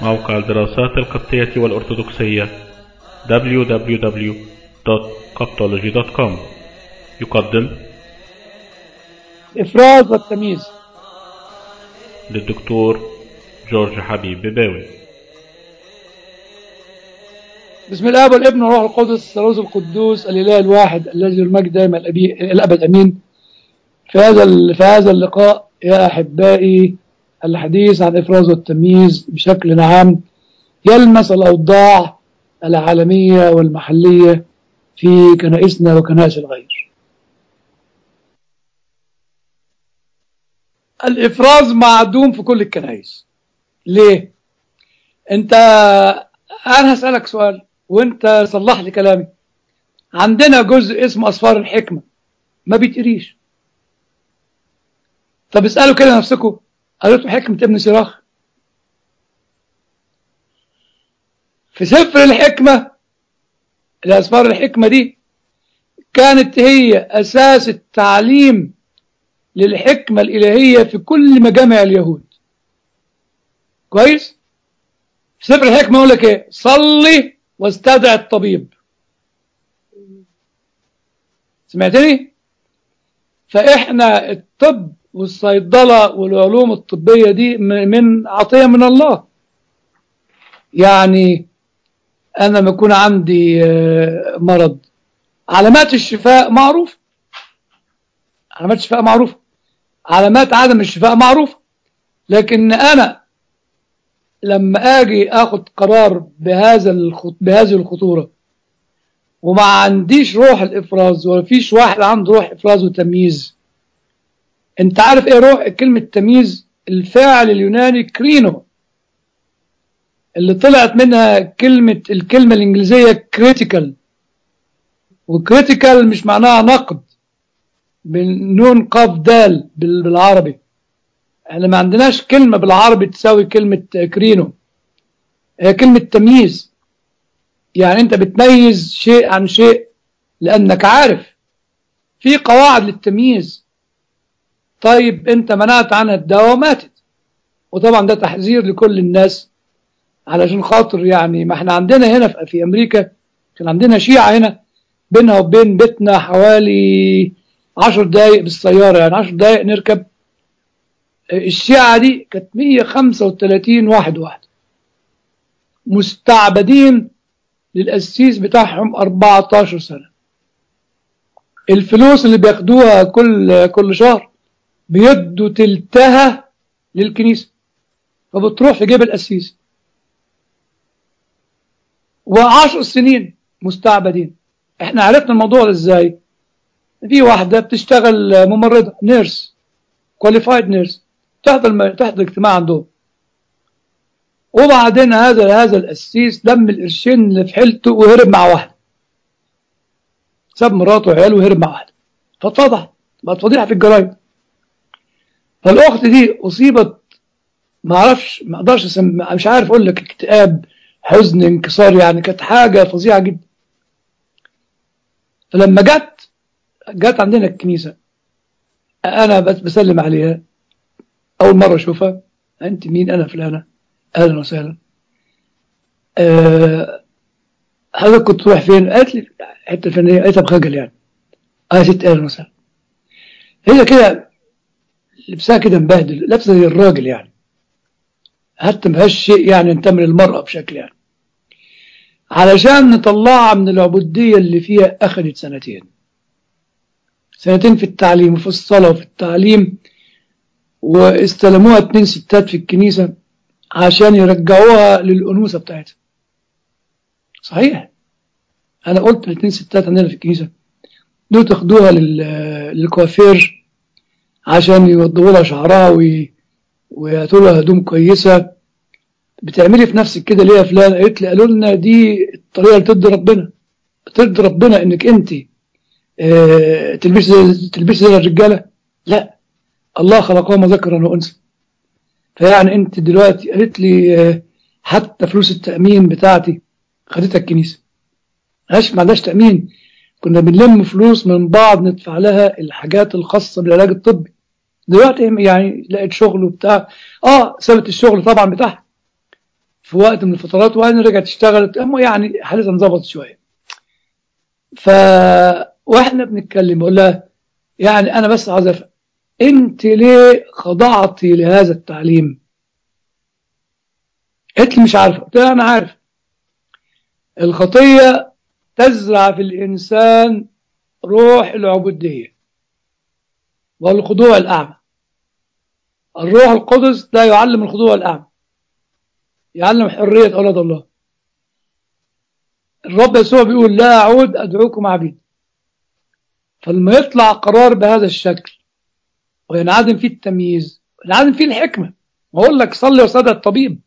موقع الدراسات القبطية والأرثوذكسية www.coptology.com يقدم إفراز والتمييز للدكتور جورج حبيب بباوي بسم الله والابن والروح القدس الثالوث القدوس الإله الواحد الذي المجد دائما الأبي- الأبد أمين في هذا ال- في هذا اللقاء يا أحبائي الحديث عن إفراز والتمييز بشكل عام يلمس الأوضاع العالمية والمحلية في كنائسنا وكنائس الغير الإفراز معدوم في كل الكنائس ليه؟ أنت أنا هسألك سؤال وأنت صلح لي كلامي عندنا جزء اسمه أسفار الحكمة ما بيتقريش طب اسألوا كده نفسكم قالوا حكمة ابن سراخ في سفر الحكمة الأسفار الحكمة دي كانت هي أساس التعليم للحكمة الإلهية في كل مجامع اليهود كويس في سفر الحكمة يقول لك ايه صلي واستدع الطبيب سمعتني فإحنا الطب والصيدلة والعلوم الطبية دي م- من عطية من الله يعني أنا لما يكون عندي آه، مرض علامات الشفاء معروف علامات الشفاء معروفة علامات عدم الشفاء معروفة لكن أنا لما أجي أخد قرار بهذا الخط... بهذه الخطورة وما عنديش روح الإفراز ولا فيش واحد عنده روح إفراز وتمييز أنت عارف إيه روح كلمة تمييز الفاعل اليوناني كرينو اللي طلعت منها كلمة الكلمة الإنجليزية كريتيكال وكريتيكال مش معناها نقد بالنون قاف دال بال- بالعربي احنا ما عندناش كلمة بالعربي تساوي كلمة كرينو هي كلمة تمييز يعني انت بتميز شيء عن شيء لانك عارف في قواعد للتمييز طيب انت منعت عنها الدواء وماتت وطبعا ده تحذير لكل الناس علشان خاطر يعني ما احنا عندنا هنا في- في امريكا كان عندنا شيعة هنا بينها وبين بيتنا حوالي عشر دقايق بالسيارة يعني عشر دقايق نركب الشيعة دي كانت 135 واحد واحد مستعبدين للقسيس بتاعهم 14 سنة الفلوس اللي بياخدوها كل كل شهر بيدوا تلتها للكنيسة فبتروح في جيب القسيس وعشر سنين مستعبدين احنا عرفنا الموضوع ده ازاي في واحدة بتشتغل ممرضة نيرس كواليفايد نيرس تحضر تحضر اجتماع عندهم وبعدين هذا هذا القسيس لم القرشين اللي في حيلته وهرب مع واحده ساب مراته وعياله وهرب مع واحده فاتفضح بقت فضيحه في الجرايد فالاخت دي اصيبت ما اعرفش ما اقدرش أسم... مش عارف اقول لك اكتئاب حزن انكسار يعني كانت حاجه فظيعه جدا فلما جت جت عندنا الكنيسه انا بس بسلم عليها اول مره اشوفها انت مين انا فلانه اهلا وسهلا أه حضرتك كنت تروح فين قالت لي حته فنيه قالت بخجل يعني اه يا ست اهلا وسهلا هي كده لبسها كده مبهدل لابسه زي الراجل يعني حتى ما فيهاش شيء يعني ينتمي للمرأة بشكل يعني علشان نطلعها من العبودية اللي فيها أخذت سنتين سنتين في التعليم وفي الصلاة وفي التعليم واستلموها اتنين ستات في الكنيسة عشان يرجعوها للأنوثة بتاعتها صحيح أنا قلت الاتنين ستات عندنا في الكنيسة دول تاخدوها لل- للكوافير عشان يوضبوا لها شعرها وي... ويهاتوا لها هدوم كويسة بتعملي في نفسك كده ليه يا فلان قالت لي قالوا لنا دي الطريقة اللي ترضي ربنا ترضي ربنا انك انت اه تلبسي زي تلبسي زي الرجالة لا الله خلقهما ذكرا وانثى فيعني انت دلوقتي قالت لي اه حتى فلوس التأمين بتاعتي خدتها الكنيسة مش ما عندهاش تأمين كنا بنلم فلوس من بعض ندفع لها الحاجات الخاصة بالعلاج الطبي دلوقتي يعني لقيت شغل وبتاع اه سابت الشغل طبعا بتاعها في وقت من الفترات وبعدين رجعت اشتغلت أما يعني حالتها انظبطت شويه ف واحنا بنتكلم بقول لها يعني انا بس عايز افهم انت ليه خضعتي لهذا التعليم قالت لي مش عارفه قلت لها انا عارف الخطيه تزرع في الانسان روح العبوديه والخضوع الاعمى الروح القدس لا يعلم الخضوع الاعمى يعلم حريه اولاد الله الرب يسوع بيقول لا اعود ادعوكم عبيد فلما يطلع قرار بهذا الشكل وينعدم فيه التمييز ينعدم فيه الحكمة بقول لك صلي وصدى الطبيب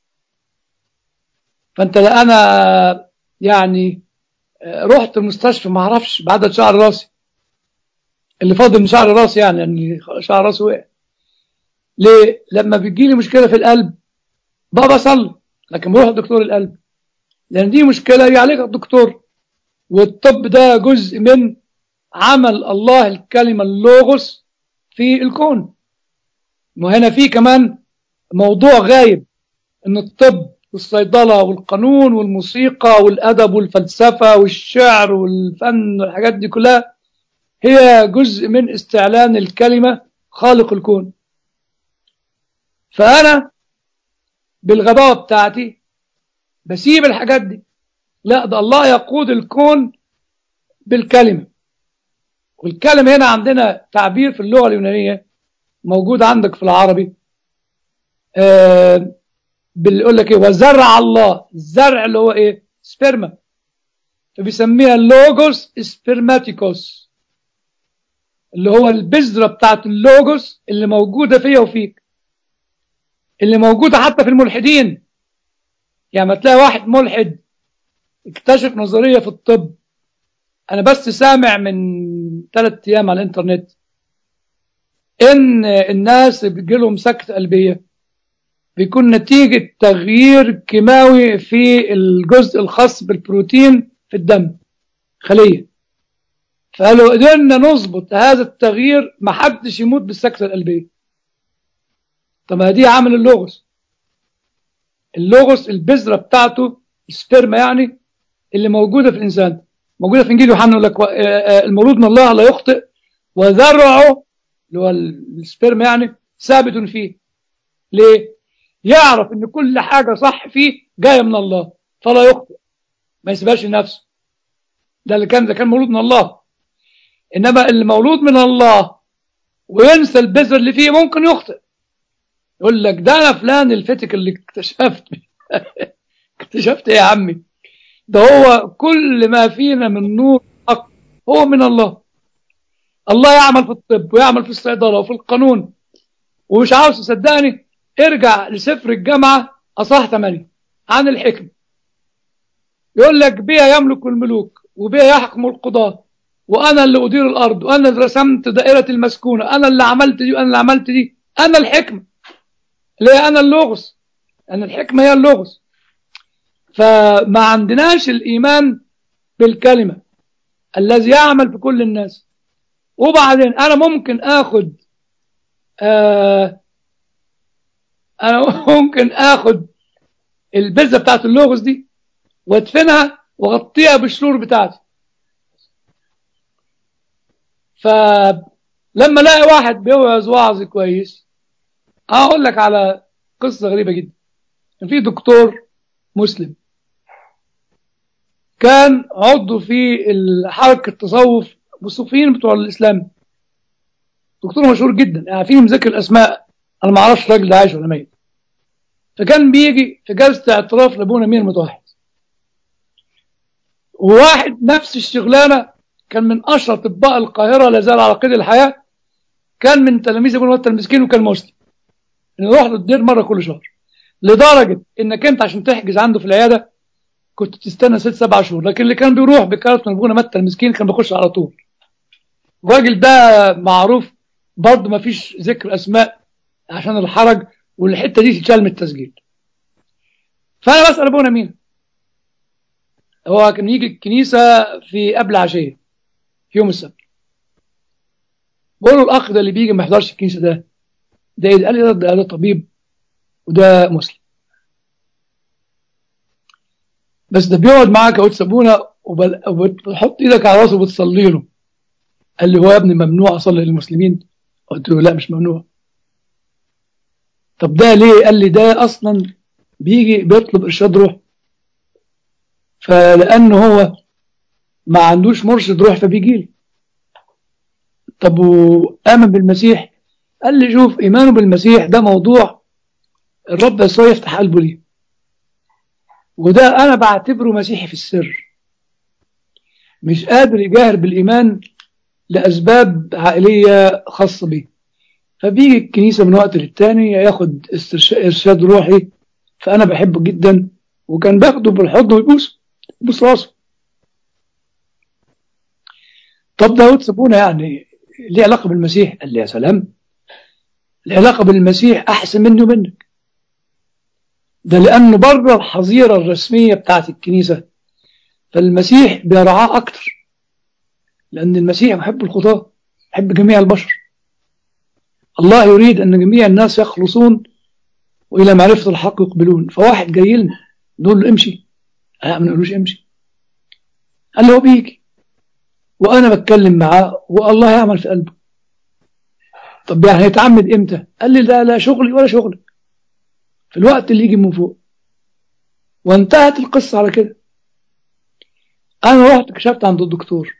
فانت لا انا يعني رحت المستشفى ما اعرفش بعدد شعر راسي اللي فاضل من شعر راسي يعني يعني شعر راسي وقع ليه لما بيجي لي مشكله في القلب بابا صلي لكن بروح لدكتور القلب لان دي مشكله يعالجها الدكتور والطب ده جزء من عمل الله الكلمة اللوغوس في الكون وهنا في كمان موضوع غايب ان الطب والصيدلة والقانون والموسيقى والأدب والفلسفة والشعر والفن والحاجات دي كلها هي جزء من استعلان الكلمة خالق الكون فأنا بالغباوة بتاعتي بسيب الحاجات دي لا ده الله يقود الكون بالكلمة والكلمة هنا عندنا تعبير في اللغة اليونانية موجود عندك في العربي آه بيقول لك ايه وزرع الله الزرع اللي هو ايه سبرما فبيسميها اللوجوس سبرماتيكوس اللي هو البذرة بتاعت اللوجوس اللي موجودة فيا وفيك اللي موجودة حتى في الملحدين يعني ما تلاقي واحد ملحد اكتشف نظرية في الطب انا بس سامع من ثلاث ايام على الانترنت ان الناس بيجي لهم سكتة قلبية بيكون نتيجة تغيير كيماوي في الجزء الخاص بالبروتين في الدم خلية فقالوا قدرنا نظبط هذا التغيير ما حدش يموت بالسكتة القلبية طب دي عامل اللوغوس اللوغوس البذرة بتاعته السبرما يعني اللي موجودة في الإنسان موجودة في إنجيل يوحنا يقول لك المولود من الله لا يخطئ وذرعه اللي هو السبرم يعني ثابت فيه ليه؟ يعرف إن كل حاجة صح فيه جاية من الله فلا يخطئ ما يسيبهاش لنفسه ده اللي كان ده كان مولود من الله إنما اللي مولود من الله وينسى البذر اللي فيه ممكن يخطئ يقول لك ده أنا فلان الفتك اللي اكتشفت اكتشفت إيه يا عمي ده هو كل ما فينا من نور حق هو من الله الله يعمل في الطب ويعمل في الصيدلة وفي القانون ومش عاوز تصدقني ارجع لسفر الجامعة أصح 8 عن الحكمة يقول لك بيها يملك الملوك وبيها يحكم القضاة وأنا اللي أدير الأرض وأنا اللي رسمت دائرة المسكونة أنا اللي عملت دي وأنا اللي عملت دي أنا الحكمة اللي هي أنا اللغز أنا الحكمة هي اللغز فما عندناش الإيمان بالكلمة الذي يعمل في كل الناس وبعدين أنا ممكن أخد آه أنا ممكن أخد البذرة بتاعت اللغز دي وادفنها واغطيها بالشرور بتاعتي فلما الاقي واحد بيوعظ وعظ كويس هقول لك على قصة غريبة جدا كان في دكتور مسلم كان عضو في حركة التصوف والصوفيين بتوع الإسلام دكتور مشهور جدا يعني فيهم ذكر الأسماء أنا ما أعرفش الراجل ده عايش ولا ميت فكان بيجي في جلسة اعتراف لأبونا مين المتوحد وواحد نفس الشغلانة كان من أشهر أطباء القاهرة لا زال على قيد الحياة كان من تلاميذ ابن متى المسكين وكان مسلم إنه يروح له الدير مرة كل شهر لدرجة إنك أنت عشان تحجز عنده في العيادة كنت تستنى ست سبع شهور لكن اللي كان بيروح بكارت من ابونا متى المسكين كان بيخش على طول الراجل ده معروف برضه ما فيش ذكر أسماء عشان الحرج والحتة دي تتشال من التسجيل فأنا بسأل ابونا مين هو كان يجي الكنيسة في قبل عشية في يوم السبت بقول له الأخ ده اللي بيجي ما يحضرش الكنيسة ده ده إيه قال لي ده, ده طبيب وده مسلم بس ده بيقعد معاك اهو تسابونا وبل- وبتحط ايدك على راسه وبتصلي له قال لي هو يا ابني ممنوع اصلي للمسلمين قلت له لا مش ممنوع طب ده ليه قال لي ده اصلا بيجي بيطلب ارشاد روح فلانه هو ما عندوش مرشد روح فبيجي لي طب وامن بالمسيح قال لي شوف ايمانه بالمسيح ده موضوع الرب يسوع يفتح قلبه ليه وده انا بعتبره مسيحي في السر مش قادر يجاهر بالايمان لاسباب عائليه خاصه بيه فبيجي الكنيسه من وقت للتاني ياخد استرش- ارشاد روحي فانا بحبه جدا وكان باخده بالحضن ويبوس يبوس راسه طب داود سابونا يعني ليه علاقه بالمسيح قال لي يا سلام العلاقه بالمسيح احسن مني ومنك ده لانه بره الحظيره الرسميه بتاعت الكنيسه فالمسيح بيرعاه اكتر لان المسيح محب الخطاه يحب جميع البشر الله يريد ان جميع الناس يخلصون والى معرفه الحق يقبلون فواحد جاي لنا نقول له امشي لا ما نقولوش امشي قال له هو بيجي وانا بتكلم معاه والله يعمل في قلبه طب يعني هيتعمد امتى قال لي لا لا شغلي ولا شغلك في الوقت اللي يجي من فوق وانتهت القصة على كده انا رحت كشفت عند الدكتور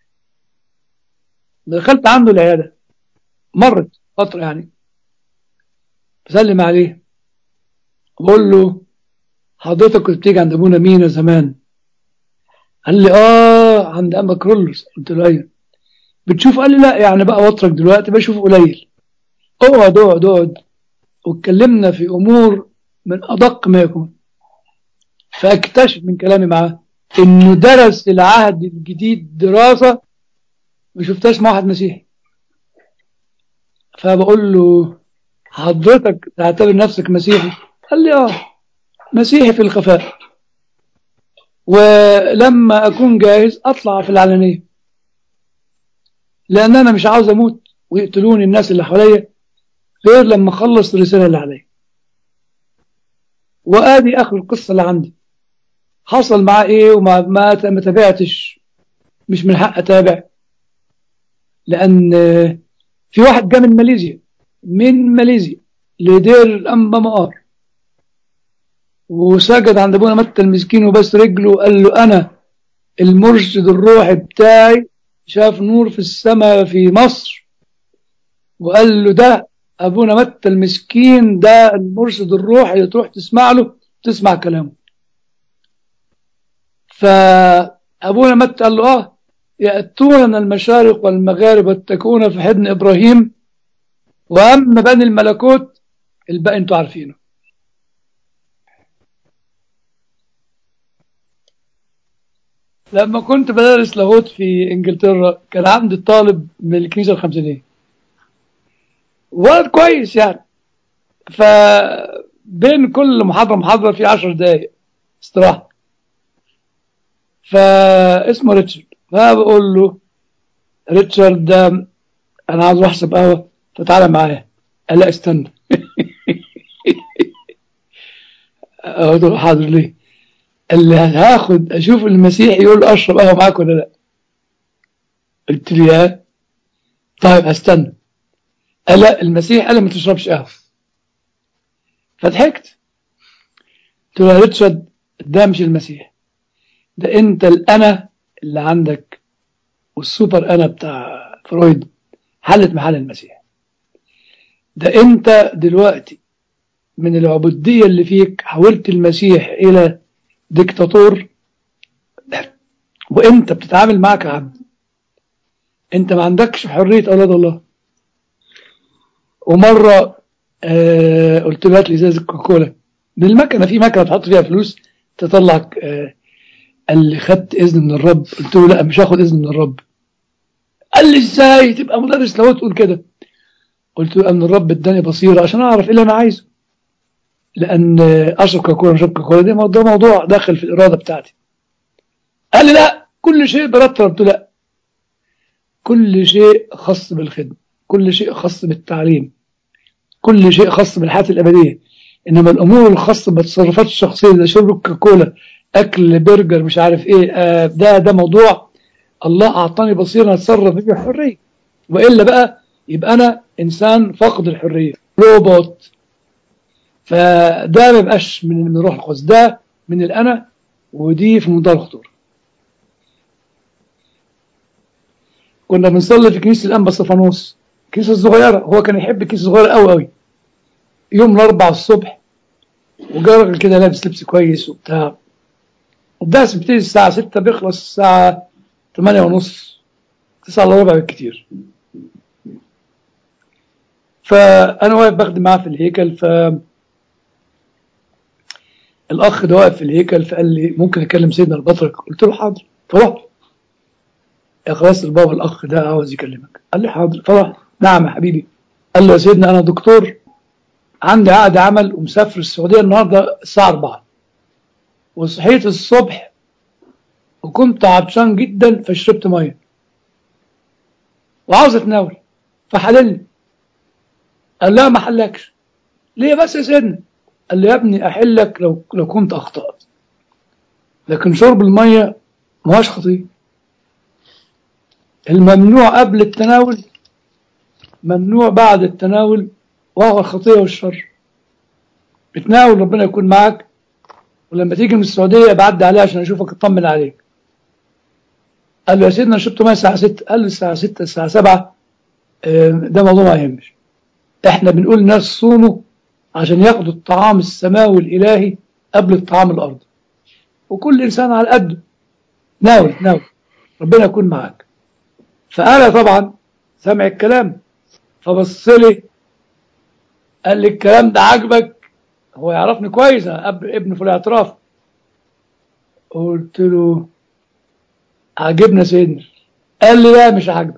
دخلت عنده العيادة مرت فترة يعني بسلم عليه بقول له حضرتك كنت بتيجي عند ابونا مينا زمان قال لي اه عند اما كرولوس قلت له ايوه بتشوف قال لي لا يعني بقى وترك دلوقتي بشوف قليل اقعد اقعد اقعد واتكلمنا في امور من ادق ما يكون فاكتشف من كلامي معاه انه درس العهد الجديد دراسه ما شفتهاش مع واحد مسيحي فبقول له حضرتك تعتبر نفسك مسيحي قال لي اه مسيحي في الخفاء ولما اكون جاهز اطلع في العلنيه لان انا مش عاوز اموت ويقتلوني الناس اللي حواليا غير لما اخلص الرساله اللي عليا وادي اخر القصه اللي عندي حصل معاه ايه وما ما ما تابعتش مش من حق اتابع لان في واحد جه من ماليزيا من ماليزيا لدير الانبا مقار وسجد عند ابونا متى المسكين وبس رجله وقال له انا المرشد الروحي بتاعي شاف نور في السماء في مصر وقال له ده ابونا متى المسكين ده المرشد الروحي اللي تروح تسمع له تسمع كلامه فابونا متى قال له اه ياتون من المشارق والمغارب واتكون في حضن ابراهيم واما بني الملكوت الباقي انتوا عارفينه لما كنت بدرس لاهوت في انجلترا كان عندي طالب من الكنيسه الخمسينيه ولد كويس يعني فبين كل محاضره محاضره في 10 دقائق استراحه فاسمه ريتشارد فبقول له ريتشارد ده انا عاوز احسب قهوه فتعالى معايا قال لا استنى قلت له حاضر ليه قال لي هاخد اشوف المسيح يقول له اشرب قهوه معاك ولا لا قلت له يا طيب هستنى قال لا المسيح قال لي ما تشربش قهوه فضحكت قلت له يا ريتشارد ده مش المسيح ده انت الانا اللي عندك والسوبر انا بتاع فرويد حلت محل المسيح ده انت دلوقتي من العبودية اللي فيك حولت المسيح الى ديكتاتور وانت بتتعامل معك كعبد انت ما عندكش حرية اولاد الله ومرة آه قلت له هات لي ازازة كوكولا من المكنة في مكنة تحط فيها فلوس تطلع آه قال لي خدت اذن من الرب قلت له لا مش هاخد اذن من الرب قال لي ازاي تبقى مدرس لو تقول كده قلت له ان الرب اداني بصيره عشان اعرف ايه اللي انا عايزه لان اشرب كوكولا مش كوكولا ده موضوع موضوع داخل في الاراده بتاعتي قال لي لا كل شيء برتب قلت له لا كل شيء خاص بالخدمه كل شيء خاص بالتعليم كل شيء خاص بالحياه الابديه انما الامور الخاصه بالتصرفات الشخصيه زي شرب الكوكولا اكل برجر مش عارف ايه آه ده ده موضوع الله اعطاني بصيره اتصرف فيه بحريه والا بقى يبقى انا انسان فاقد الحريه روبوت فده ما يبقاش من من روح القدس ده من الانا ودي في منتهى الخطوره كنا بنصلي في كنيسه الانبا صفانوس الكنيسه الصغيره هو كان يحب الكنيسه الصغيره قوي قوي يوم الاربعاء الصبح وجرجل كده لابس لبس كويس وبتاع الدرس بيبتدي الساعة 6 بيخلص الساعة 8 ونص 9 الا ربع بالكتير فأنا واقف بخدم معاه في الهيكل ف الأخ ده واقف في الهيكل فقال لي ممكن أكلم سيدنا البطرك قلت له حاضر فرحت يا خلاص البابا الأخ ده عاوز يكلمك قال لي حاضر فرحت نعم يا حبيبي قال له يا سيدنا أنا دكتور عندي عقد عمل ومسافر السعودية النهاردة الساعة 4 وصحيت الصبح وكنت عطشان جدا فشربت ميه وعاوز اتناول فحللني قال لا ما حلكش ليه بس يا سيدنا قال لي يا ابني احلك لو لو كنت اخطات لكن شرب الميه ما هوش خطيه الممنوع قبل التناول ممنوع بعد التناول وهو الخطيه والشر بتناول ربنا يكون معك ولما تيجي من السعوديه بعدي عليه عشان اشوفك اطمن عليك قال له يا سيدنا شربت ميه الساعه 6 قال له الساعه 6 الساعه 7 ده موضوع ما يهمش احنا بنقول الناس صوموا عشان ياخدوا الطعام السماوي الالهي قبل الطعام الارضي وكل انسان على قده ناول ناول ربنا يكون معاك فانا طبعا سامع الكلام فبص لي قال لي الكلام ده عاجبك هو يعرفني كويس أنا أب ابن في الاعتراف قلت له عاجبنا سيدنا قال لي لا مش عاجبك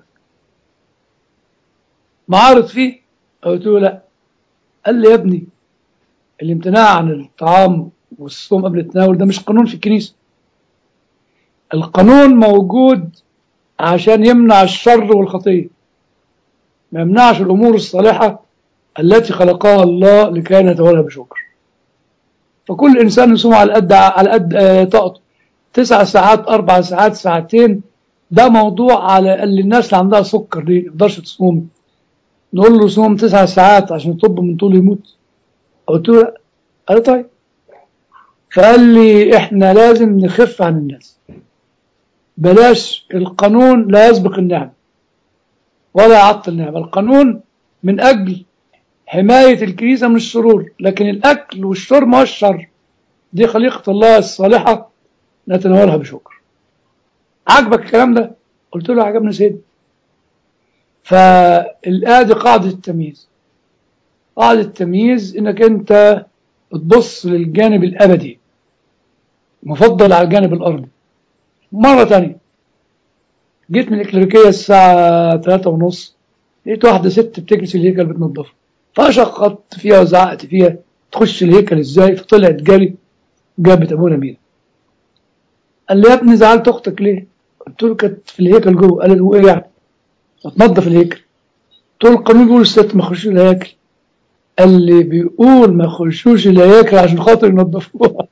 معارض فيه قلت له لا قال لي يا ابني الامتناع عن الطعام والصوم قبل التناول ده مش قانون في الكنيسة القانون موجود عشان يمنع الشر والخطية ما يمنعش الأمور الصالحة التي خلقها الله لكي نتولى بشكر فكل إنسان يصوم على قد على قد طاقته تسع ساعات أربع ساعات ساعتين ده موضوع على اللي الناس اللي عندها سكر دي ما تقدرش تصوم نقول له صوم تسع ساعات عشان يطب من طول يموت قلت له لا قال طيب فقال لي احنا لازم نخف عن الناس بلاش القانون لا يسبق النعم ولا يعطل النعم القانون من أجل حماية الكنيسة من الشرور لكن الأكل والشرب ما هو الشر دي خليقة الله الصالحة نتناولها بشكر عجبك الكلام ده قلت له عجبني سيد فالآية دي قاعدة التمييز قاعدة التمييز انك انت تبص للجانب الابدي مفضل على الجانب الارضي مرة تانية جيت من الإكليريكية الساعة ثلاثة ونص لقيت واحدة ست بتجلس الهيكل بتنظفه فشخطت فيها وزعقت فيها تخش الهيكل ازاي فطلعت جري جابت ابونا مين قال لي يا ابني زعلت اختك ليه قلت له كانت في الهيكل جوه قال لي هو ايه يعني تنظف الهيكل قلت له القانون بيقول الست ما يخشوش الهياكل قال لي بيقول ما يخشوش الهياكل عشان خاطر ينظفوها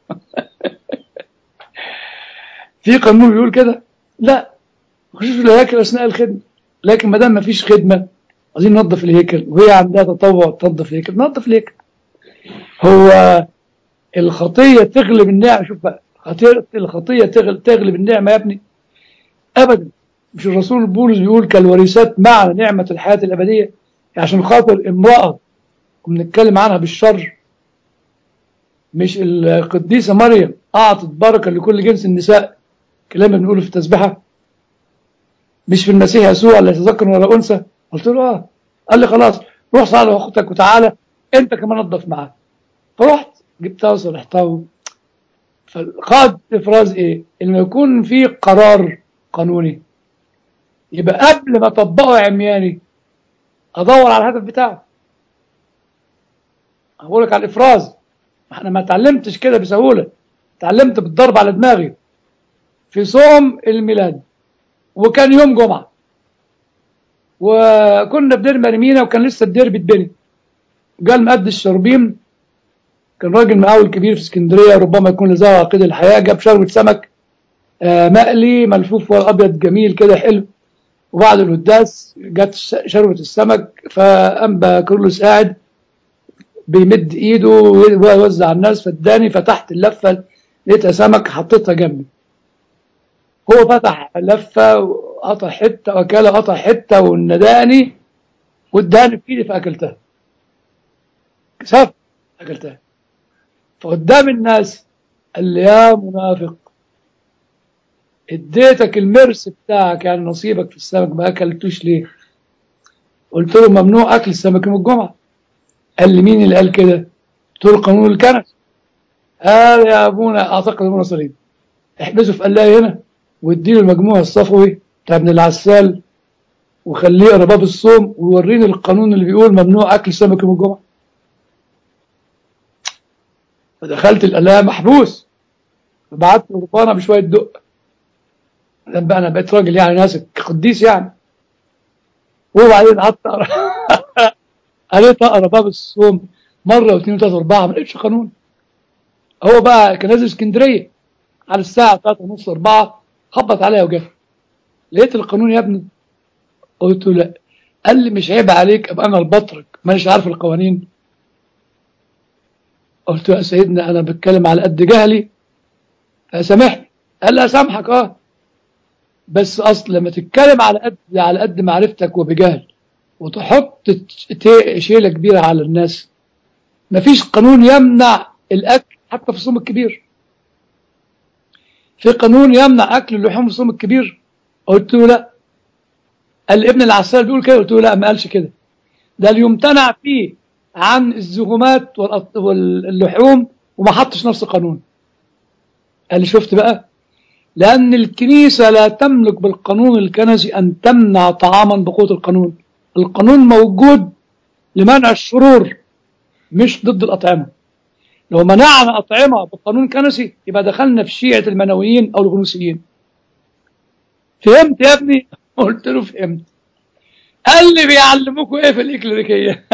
في قانون بيقول كده لا ما يخشوش الهياكل اثناء الخدمه لكن ما دام ما فيش خدمه عايزين ننظف الهيكل وهي عندها تطوع تنظف الهيكل ننظف الهيكل هو الخطيه تغلب النعمه شوف بقى الخطيه تغلب النعمه يا ابني ابدا مش الرسول بولس بيقول كالوريثات مع نعمه الحياه الابديه عشان خاطر امراه وبنتكلم عنها بالشر مش القديسه مريم اعطت بركه لكل جنس النساء كلام بنقوله في التسبيحه مش في المسيح يسوع لا يتذكر ولا انثى قلت له اه قال لي خلاص روح صالح اختك وتعالى انت كمان نظف معاك فرحت جبتها وصلحتها فقاد افراز ايه؟ لما يكون في قرار قانوني يبقى قبل ما اطبقه عمياني ادور على الهدف بتاعه اقول لك على الافراز انا ما اتعلمتش كده بسهوله اتعلمت بالضرب على دماغي في صوم الميلاد وكان يوم جمعه وكنا في دير مرمينا وكان لسه الدير بيتبني قال مقد الشربيم كان راجل مقاول كبير في اسكندريه ربما يكون له زاويه عقيد الحياه جاب شربة سمك آه، مقلي ملفوف ورق ابيض جميل كده حلو وبعد القداس جت ش- شربة السمك فأنبا كرولوس قاعد بيمد ايده ويوزع على الناس فاداني فتحت اللفه لقيتها سمك حطيتها جنبي هو فتح لفه وقطع حته وكاله قطع حته ونداني واداني في ايدي فاكلتها كسفت اكلتها فقدام الناس قال لي يا منافق اديتك المرس بتاعك يعني نصيبك في السمك ما اكلتوش ليه قلت له ممنوع اكل السمك يوم الجمعه قال لي مين اللي قال كده قلت له قانون الكنس قال يا ابونا اعتقد ابونا صليب احبسه في قلايه هنا واديله المجموع الصفوي بتاع ابن العسال وخليه يقرا باب الصوم ويوريني القانون اللي بيقول ممنوع اكل السمك يوم الجمعه فدخلت القلايه محبوس فبعت له ربانه بشويه دق لما بقى انا بقيت راجل يعني ناسك قديس يعني وبعدين قعدت اقرا قريت اقرا باب الصوم مره واثنين وثلاثه واربعه ما لقيتش قانون هو بقى كان نازل اسكندريه على الساعه 3 ونص 4 خبط عليا وجه لقيت القانون يا ابني قلت له لا قال لي مش عيب عليك ابقى انا البطرك مانيش عارف القوانين قلت له يا سيدنا انا بتكلم على قد جهلي سامحني قال لي اسامحك اه بس اصل لما تتكلم على قد على قد معرفتك وبجهل وتحط ت- شيله كبيره على الناس مفيش قانون يمنع الاكل حتى في الصوم الكبير في قانون يمنع اكل اللحوم في الصوم الكبير قلت له لا قال لي ابن العسال بيقول كده قلت له لا ما قالش كده ده اللي يمتنع فيه عن الزهومات والأط- واللحوم وما حطش نفس القانون قال لي شفت بقى لأن الكنيسة لا تملك بالقانون الكنسي أن تمنع طعاما بقوة القانون القانون موجود لمنع الشرور مش ضد الأطعمة لو منعنا أطعمة بقانون كنسي يبقى دخلنا في شيعة المنويين أو الغنوسيين فهمت يا ابني قلت له فهمت قال لي بيعلموكوا ايه في الإكليريكية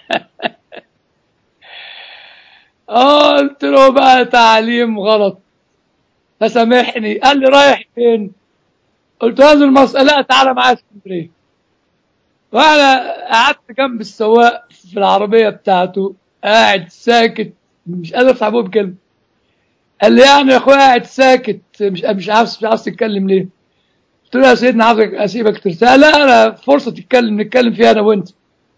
قلت له بقى تعليم غلط فسامحني قال لي رايح فين قلت له هذه المسألة تعالى معايا اسكندرية وانا قعدت جنب السواق في العربية بتاعته قاعد ساكت مش قادر افتح بوق بكلمة قال لي يعني يا اخويا قاعد ساكت مش مش عارف مش عارف تتكلم ليه قلت له يا سيدنا عاوزك اسيبك ترتاح لا انا فرصة تتكلم نتكلم فيها انا وانت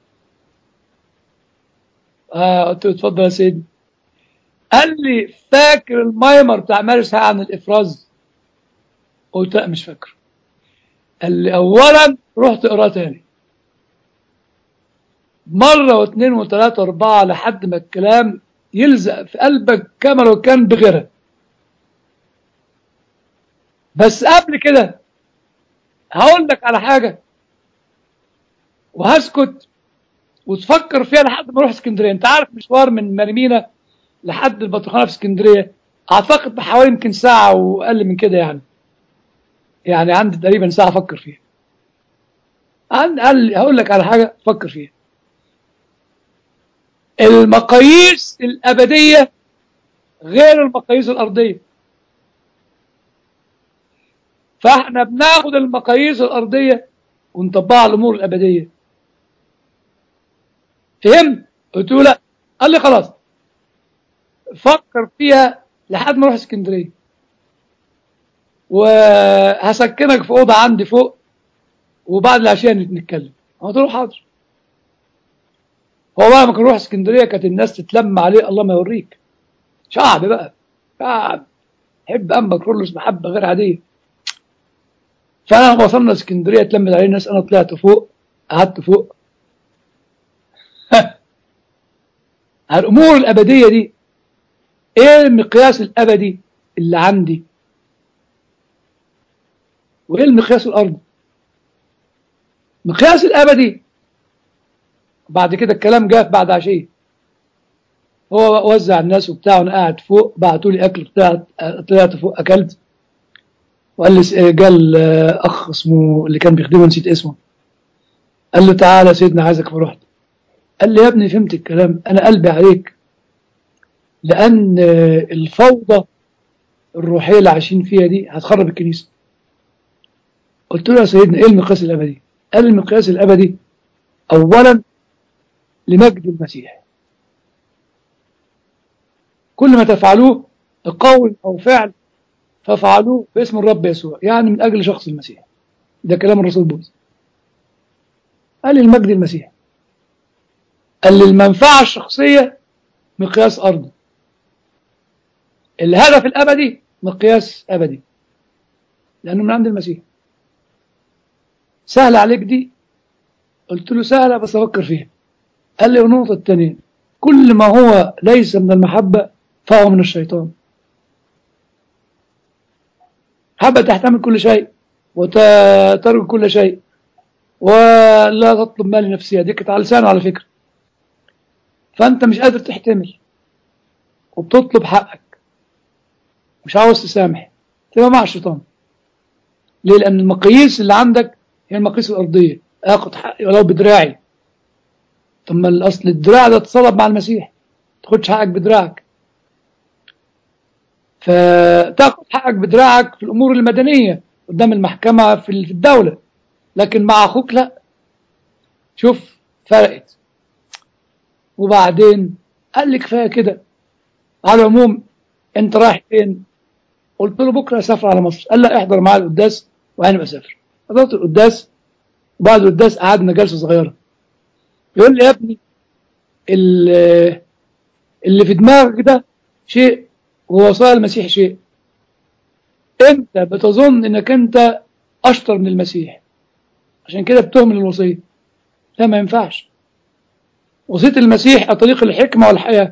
اه قلت له اتفضل يا سيدي قال لي فاكر المايمر بتاع مارس عن الافراز قلت لا مش فاكر قال لي اولا رحت اقراه تاني مرة واثنين وثلاثة واربعة لحد ما الكلام يلزق في قلبك كما لو كان بغيرها بس قبل كده هقول لك على حاجة وهسكت وتفكر فيها لحد ما اروح اسكندرية انت عارف مشوار من مرمينا لحد البطرخانة في اسكندرية اعتقد بحوالي يمكن ساعة واقل من كده يعني يعني عندي تقريبا ساعة افكر فيها عن- قال هقول لك على حاجة فكر فيها المقاييس الأبدية غير المقاييس الأرضية فاحنا بناخد المقاييس الأرضية ونطبقها على الأمور الأبدية فهمت؟ قلت له لا قال لي خلاص فكر فيها لحد ما اروح اسكندريه وهسكنك في اوضه عندي فوق وبعد العشاء نتكلم قلت له حاضر هو بقى لما كان يروح اسكندريه كانت الناس تتلم عليه الله ما يوريك شعب بقى شعب حب انبا كرولوس محبه غير عاديه فانا لما وصلنا اسكندريه اتلمت عليه الناس انا طلعت فوق قعدت فوق الامور الابديه دي ايه المقياس الابدي اللي عندي وايه المقياس الارضي المقياس الابدي بعد كده الكلام جاء بعد عشيه هو وزع الناس وبتاع وانا قاعد فوق بعتوا لي اكل بتاع طلعت فوق اكلت وقال لي قال اخ اسمه اللي كان بيخدمه نسيت اسمه قال له تعالى يا سيدنا عايزك فرحت قال لي يا ابني فهمت الكلام انا قلبي عليك لأن الفوضى الروحية اللي عايشين فيها دي هتخرب الكنيسة قلت له يا سيدنا ايه المقياس الأبدي قال المقياس الأبدي أولا لمجد المسيح كل ما تفعلوه قول أو فعل فافعلوه باسم الرب يسوع يعني من أجل شخص المسيح ده كلام الرسول بولس قال لي المجد المسيح قال لي المنفعة الشخصية مقياس أرضي الهدف الأبدي مقياس أبدي لأنه من عند المسيح سهل عليك دي قلت له سهلة بس أفكر فيها قال لي النقطة الثانية كل ما هو ليس من المحبة فهو من الشيطان حبة تحتمل كل شيء وترك كل شيء ولا تطلب ما لنفسها دي كانت على لسانه على فكرة فأنت مش قادر تحتمل وبتطلب حقك مش عاوز تسامح تبقى مع الشيطان ليه لأن المقاييس اللي عندك هي المقاييس الأرضية آخد حقي ولو بدراعي طب ما الأصل الدراع ده اتصلب مع المسيح تاخدش حقك بدراعك فتاخد حقك بدراعك في الأمور المدنية قدام المحكمة في الدولة لكن مع أخوك لا شوف فرقت وبعدين قال لي كفاية كده على العموم انت رايح فين قلت له بكرة اسافر على مصر قال لا احضر معايا القداس وانا بسافر حضرت القداس وبعد القداس قعدنا جلسة صغيرة يقول لي يا ابني اللي في دماغك ده شيء ووصايا المسيح شيء انت بتظن انك انت اشطر من المسيح عشان كده بتهمل الوصية لا ما ينفعش وصية المسيح طريق الحكمة والحياة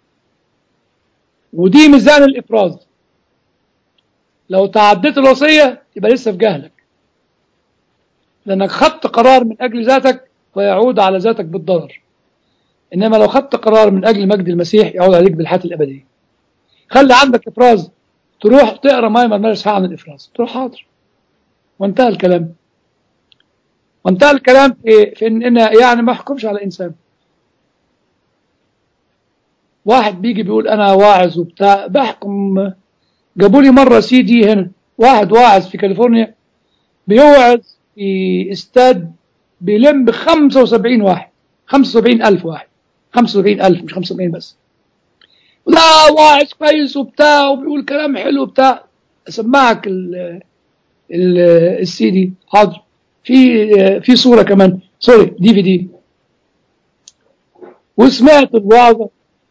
ودي ميزان الإفراز لو تعديت الوصية يبقى لسه في جهلك لأنك خدت قرار من أجل ذاتك ويعود على ذاتك بالضرر إنما لو خدت قرار من أجل مجد المسيح يعود عليك بالحياة الأبدية خلي عندك إفراز تروح تقرا مايمر مارس عن الإفراز تروح حاضر وانتهى الكلام وانتهى الكلام في, في إن يعني ما احكمش على إنسان واحد بيجي بيقول أنا واعظ وبتاع بحكم جابوا لي مرة سي دي هنا واحد واعظ في كاليفورنيا بيوعظ في استاد بيلم ب 75 واحد 75 ألف واحد 75 ألف مش 75 بس لا واعظ كويس وبتاع وبيقول كلام حلو وبتاع اسمعك ال ال السي دي حاضر في في صورة كمان سوري دي في دي وسمعت الوعظة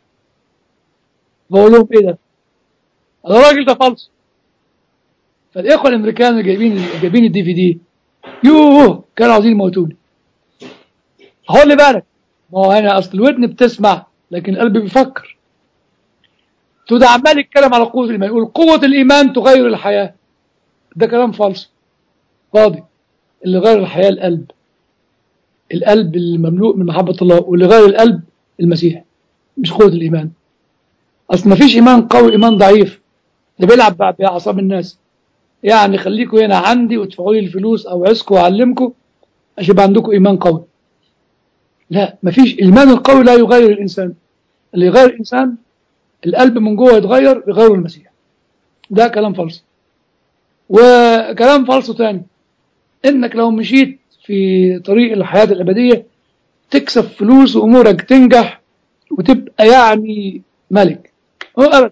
بقول لهم ايه ده؟ الراجل ده فالص فالاخوه الامريكان اللي جايبين جايبين الدي في دي يوه كانوا عاوزين يموتوني خلي بالك ما هو هنا اصل الودن بتسمع لكن القلب بيفكر تو ده عمال يتكلم على قوه الايمان يقول قوه الايمان تغير الحياه ده كلام فالص فاضي اللي غير الحياه القلب القلب المملوء من محبه الله واللي غير القلب المسيح مش قوه الايمان اصل ما فيش ايمان قوي ايمان ضعيف ده بيلعب باعصاب الناس يعني خليكم هنا عندي وادفعوا لي الفلوس او عزكم واعلمكم عشان يبقى عندكم ايمان قوي لا ما فيش الايمان القوي لا يغير الانسان اللي يغير الانسان القلب من جوه يتغير يغيره المسيح ده كلام فلسفي وكلام فلسفي تاني انك لو مشيت في طريق الحياه الابديه تكسب فلوس وامورك تنجح وتبقى يعني ملك هو أبدا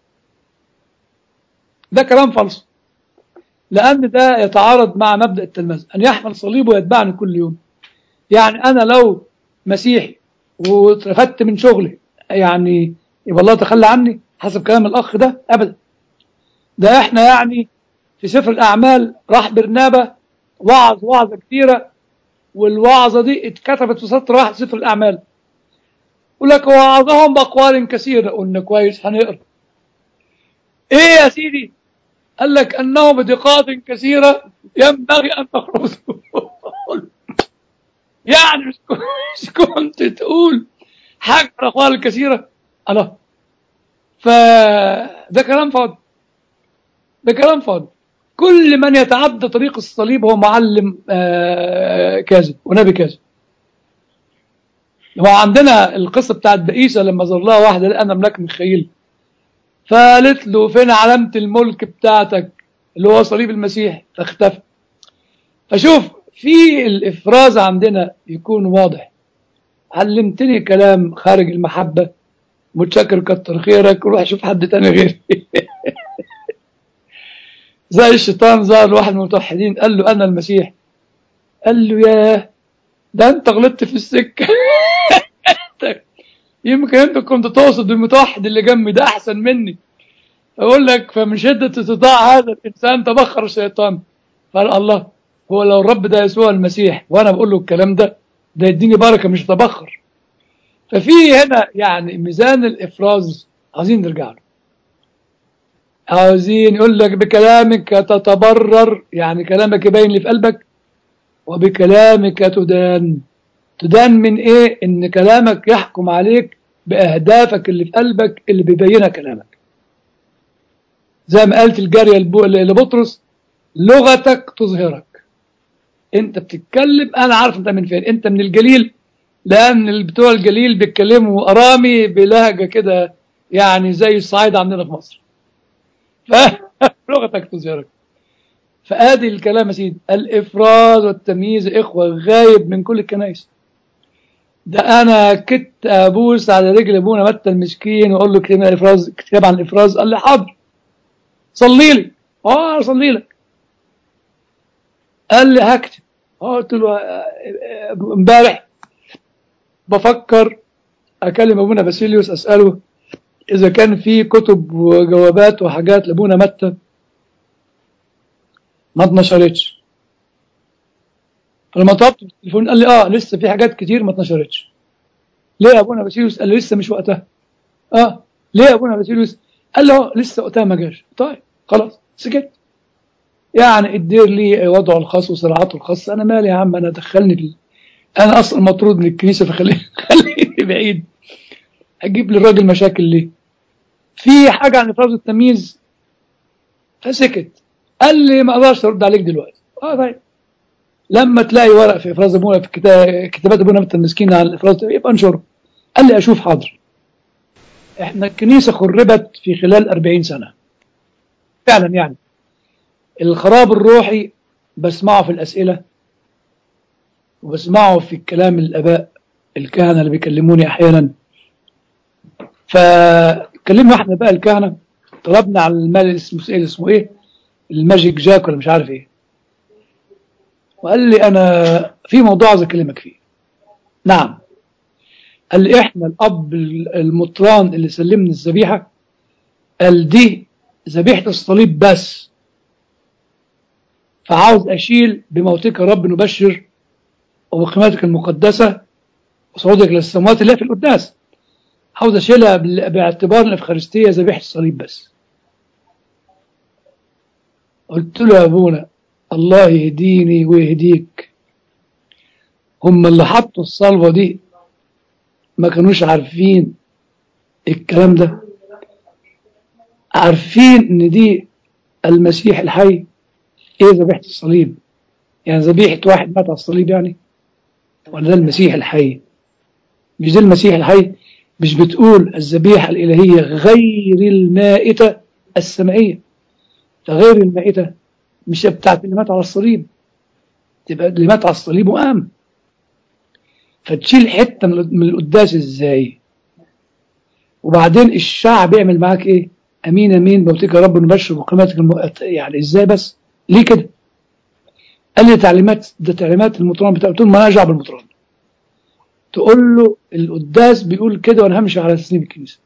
ده كلام فلسفي لأن ده يتعارض مع مبدأ التلمذة أن يحمل صليبه ويتبعني كل يوم يعني أنا لو مسيحي واترفدت من شغلي يعني يبقى الله تخلى عني حسب كلام الأخ ده أبدا ده إحنا يعني في سفر الأعمال راح برنابة وعظ وعظة كثيرة والوعظة دي اتكتبت في سطر واحد سفر الأعمال يقول لك وعظهم بأقوال كثيرة قلنا كويس هنقرا ايه يا سيدي قال لك انه بدقات كثيرة ينبغي ان تخرجوا يعني مش مش كنت تقول حاجة الأقوال الكثيرة الله فده كلام فاضي ده كلام فاضي كل من يتعدى طريق الصليب هو معلم آه كاذب ونبي كاذب هو عندنا القصة بتاعت بئيسة لما زار لها واحدة لقى أملاك ميخائيل فقالت له فين علامة الملك بتاعتك اللي هو صليب المسيح فاختفى فشوف في الإفراز عندنا يكون واضح علمتني كلام خارج المحبة متشكر كتر خيرك روح شوف حد تاني غيري زي الشيطان ظهر لواحد من المتوحدين قال له أنا المسيح قال له ياه ده أنت غلطت في السكة يمكن أنت كنت تقصد المتوحد اللي جنبي ده أحسن مني أقول لك فمن شدة اتضاع هذا الإنسان تبخر الشيطان قال الله هو لو الرب ده يسوع المسيح وأنا بقول له الكلام ده ده يديني بركة مش تبخر ففي هنا يعني ميزان الإفراز عايزين نرجع له عاوزين يقول لك بكلامك تتبرر يعني كلامك يبين اللي في قلبك وبكلامك تدان تدان من ايه ان كلامك يحكم عليك باهدافك اللي في قلبك اللي بيبينها كلامك زي ما قالت الجارية لبطرس لغتك تظهرك انت بتتكلم انا عارف انت من فين انت من الجليل لان بتوع الجليل بيتكلموا ارامي بلهجه كده يعني زي الصعيد عندنا في مصر فلغتك تظهرك فادي الكلام يا سيدي الافراز والتمييز اخوه غايب من كل الكنائس ده انا كنت ابوس على رجل ابونا متى المسكين واقول له كلمه الافراز كتاب عن الافراز قال لي حاضر صلي لي اه اصلي لك قال لي هكتب اه قلت له امبارح بفكر اكلم ابونا باسيليوس اساله اذا كان في كتب وجوابات وحاجات لابونا متى ما اتنشرتش فلما طلبت التليفون قال لي اه لسه في حاجات كتير ما اتنشرتش ليه يا ابونا باسيليوس قال لي لسه مش وقتها اه ليه يا ابونا باسيليوس قال له لسه وقتها ما جاش طيب خلاص سكت يعني الدير لي وضعه الخاص وصراعاته الخاصة أنا مالي يا عم أنا دخلني ال... أنا أصلا مطرود من الكنيسة فخليني خليني بعيد أجيب للراجل مشاكل ليه في حاجة عن إفراز التمييز فسكت قال لي ما أقدرش أرد عليك دلوقتي أه طيب لما تلاقي ورق في إفراز أبونا في كتاب كتابات أبونا متى المسكين عن الإفراز يبقى انشره قال لي أشوف حاضر إحنا الكنيسة خربت في خلال 40 سنة فعلا يعني الخراب الروحي بسمعه في الأسئلة وبسمعه في الكلام الآباء الكهنة اللي بيكلموني أحيانا فكلمنا واحد من بقى الكهنة طلبنا على المال اسمه ايه اسمه ايه الماجيك جاك ولا مش عارف ايه وقال لي انا في موضوع عايز اكلمك فيه نعم قال لي احنا الاب المطران اللي سلمني الذبيحه قال دي ذبيحه الصليب بس فعاوز اشيل بموتك يا رب نبشر وبقيمتك المقدسه وصعودك للسماوات اللي هي في القداس عاوز اشيلها باعتبار الافخارستيه ذبيحه الصليب بس قلت له يا ابونا الله يهديني ويهديك هم اللي حطوا الصلبه دي ما كانوش عارفين الكلام ده عارفين ان دي المسيح الحي ايه ذبيحه الصليب يعني ذبيحه واحد مات على الصليب يعني ولا ده المسيح الحي مش ده المسيح الحي مش بتقول الذبيحة الإلهية غير المائتة السمائية فغير المائتة مش بتاعت اللي مات على الصليب تبقى اللي مات على الصليب وقام فتشيل حتة من القداس ازاي وبعدين الشعب يعمل معاك ايه امين امين موتك يا رب نبشر بقيمتك المؤت... يعني ازاي بس ليه كده قال لي تعليمات ده تعليمات المطران بتاع قلت له ما انا ارجع بالمطران تقول له القداس بيقول كده وانا همشي على تسليم الكنيسه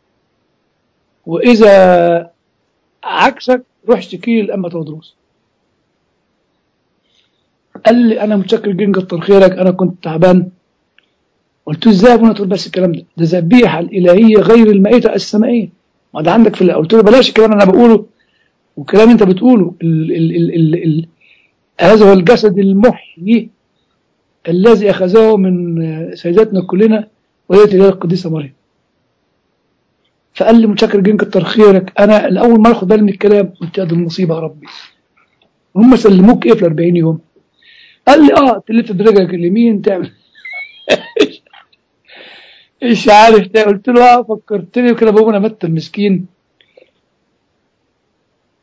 واذا عكسك روح اشتكي لأما تودروس قال لي انا متشكر جدا كتر خيرك انا كنت تعبان قلت له ازاي ابونا تقول بس الكلام ده ده ذبيحه الالهيه غير المائته السمائيه ما ده عندك في قلت له بلاش الكلام اللي انا بقوله والكلام انت بتقوله ال ال ال ال ال هذا هو الجسد المحيي الذي أخذه من سيداتنا كلنا وهي إلى القديسة مريم فقال لي متشكر جدا كتر خيرك أنا الأول ما أخد بالي من الكلام قلت يا دي المصيبة يا ربي هم سلموك إيه في 40 يوم قال لي آه تلف برجلك اليمين تعمل مش عارف ده قلت له اه فكرتني كده بابونا متى المسكين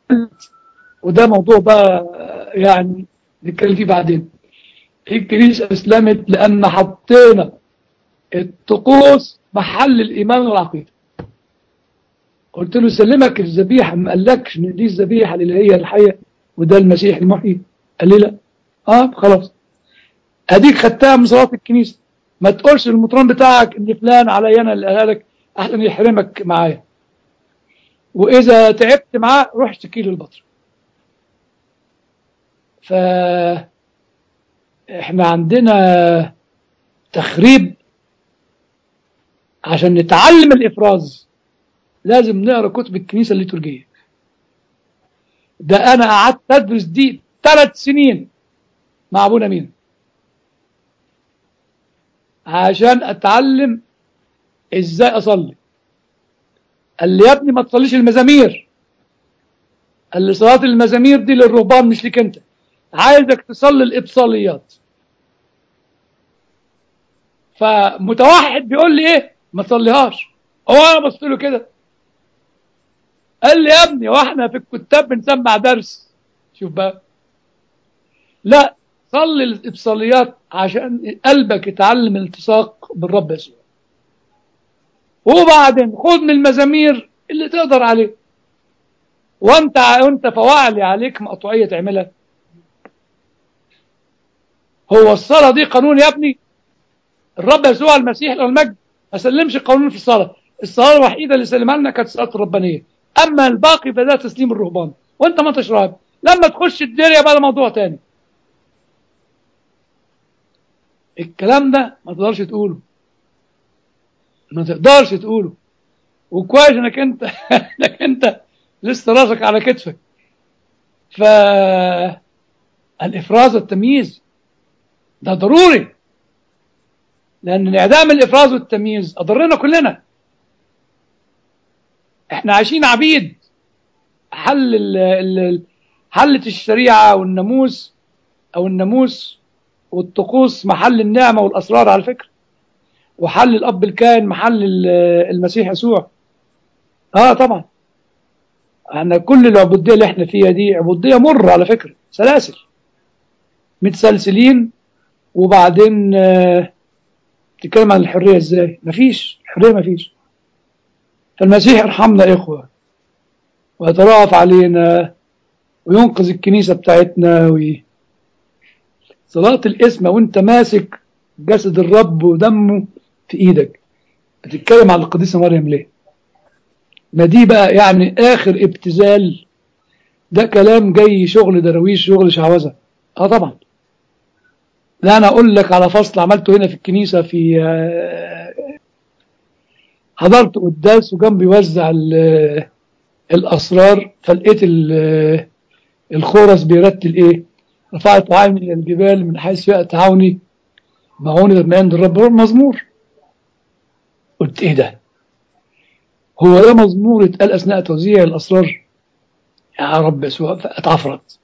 وده موضوع بقى يعني نتكلم فيه بعدين الكنيسة أسلمت لأن حطينا الطقوس محل الإيمان والعقيدة قلت له سلمك الذبيحة ما قالكش إن دي الذبيحة الإلهية الحية وده المسيح المحيي قال لي لا اه خلاص اديك خدتها من صلاه الكنيسه ما تقولش للمطران بتاعك ان فلان عليا انا اللي قالها لك احسن يحرمك معايا واذا تعبت معاه روح اشتكي له البطر ف احنا عندنا تخريب عشان نتعلم الافراز لازم نقرا كتب الكنيسه الليتورجيه ده انا قعدت ادرس دي ثلاث سنين مع ابونا مين عشان اتعلم ازاي اصلي قال لي يا ابني ما تصليش المزامير قال لي صلاه المزامير دي للرهبان مش ليك انت عايزك تصلي الابصاليات فمتوحد بيقول لي ايه ما تصليهاش هو انا بص له كده قال لي يا ابني واحنا في الكتاب بنسمع درس شوف بقى لا صلي الابصاليات عشان قلبك يتعلم الالتصاق بالرب يسوع وبعدين خد من المزامير اللي تقدر عليه وانت وانت فواعلي عليك مقطوعيه تعملها هو الصلاه دي قانون يا ابني الرب يسوع المسيح له المجد ما سلمش قانون في الصلاه الصلاه الوحيده اللي سلمها لنا كانت الصلاه الربانيه اما الباقي فده تسليم الرهبان وانت ما انتش راهب لما تخش الدير يبقى ده موضوع تاني الكلام ده ما تقدرش تقوله ما تقدرش تقوله وكويس انك انت انك انت لسه راسك على كتفك ف الافراز والتمييز ده ضروري لان انعدام الافراز والتمييز اضرنا كلنا احنا عايشين عبيد حل ال ال حلت الشريعه والناموس او الناموس والطقوس محل النعمه والاسرار على فكره وحل الاب الكائن محل المسيح يسوع اه طبعا احنا كل العبوديه اللي احنا فيها دي عبوديه مره على فكره سلاسل متسلسلين وبعدين آه تتكلم عن الحريه ازاي مفيش الحريه مفيش فالمسيح يرحمنا يا اخوه ويترأف علينا وينقذ الكنيسه بتاعتنا وي... صلاه الاسم وانت ماسك جسد الرب ودمه في ايدك بتتكلم عن القديسه مريم ليه ما دي بقى يعني اخر ابتذال ده كلام جاي شغل درويش شغل شعوذه اه طبعا لا انا اقول لك على فصل عملته هنا في الكنيسه في حضرت قداس وكان بيوزع الاسرار فلقيت الخورس بيرتل ايه رفعت عيني الى الجبال من حيث ياتي عوني معوني من عند الرب مزمور قلت ايه ده هو ده مزمور اتقال اثناء توزيع الاسرار يا رب يسوع اتعفرت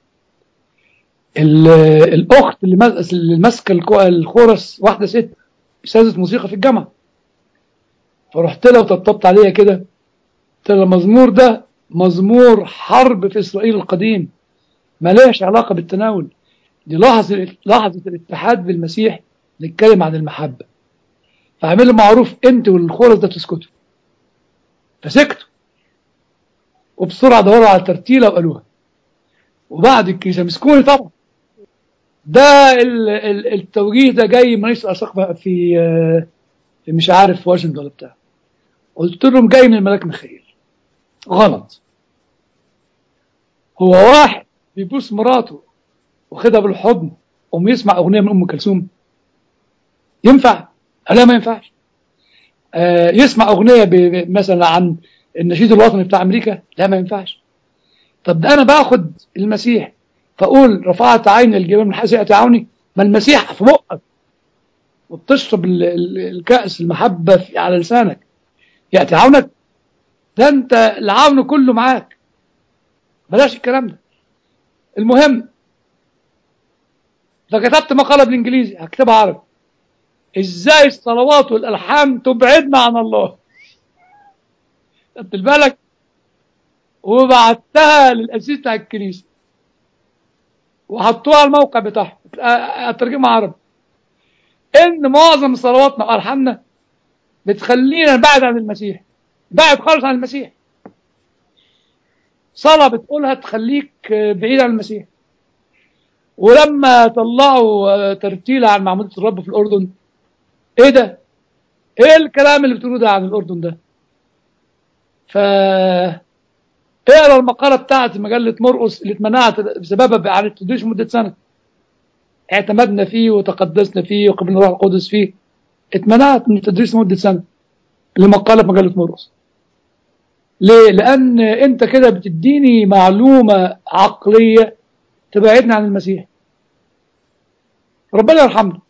الاخت اللي ماسكه الخورس واحده ست استاذه موسيقى في الجامعه فرحت لها وطبطبت عليها كده قلت لها المزمور ده مزمور حرب في اسرائيل القديم مالهاش علاقه بالتناول دي لحظه لحظه الاتحاد بالمسيح نتكلم عن المحبه فاعملوا معروف انت والخورس ده تسكتوا فسكتوا وبسرعه دوروا على ترتيله وقالوها وبعد الكنيسه مسكوني طبعا ده التوجيه ده جاي من رئيس الاساقفه في في مش عارف واشنطن ولا بتاع قلت لهم جاي من الملاك ميخائيل غلط هو واحد بيبوس مراته واخدها بالحضن قوم يسمع اغنيه من ام كلثوم ينفع؟ لا ما ينفعش آه يسمع اغنيه مثلا عن النشيد الوطني بتاع امريكا لا ما ينفعش طب ده انا باخد المسيح فاقول رفعت عيني الجبال من حيث ياتي عوني ما المسيح في بقك وبتشرب الكأس المحبة على لسانك يأتي عونك ده انت العون كله معاك بلاش الكلام ده المهم فكتبت مقالة بالانجليزي هكتبها عربي ازاي الصلوات والالحان تبعدنا عن الله خدت بالك وبعتها للأسيس بتاع الكنيسة وحطوها على الموقع بتاعهم أترجمها عربي إن معظم صلواتنا وألحاننا بتخلينا نبعد عن المسيح بعد خالص عن المسيح صلاة بتقولها تخليك بعيد عن المسيح ولما طلعوا ترتيلة عن معمودية الرب في الأردن إيه ده؟ إيه الكلام اللي بتقولوه ده عن الأردن ده؟ ف اقرا المقالة بتاعت مجلة مرقس اللي اتمنعت بسببها عن التدريس مدة سنة اعتمدنا فيه وتقدسنا فيه وقبلنا الروح القدس فيه اتمنعت من التدريس مدة سنة لمقالة في مجلة مرقس ليه؟ لأن أنت كده بتديني معلومة عقلية تبعدنا عن المسيح ربنا يرحمنا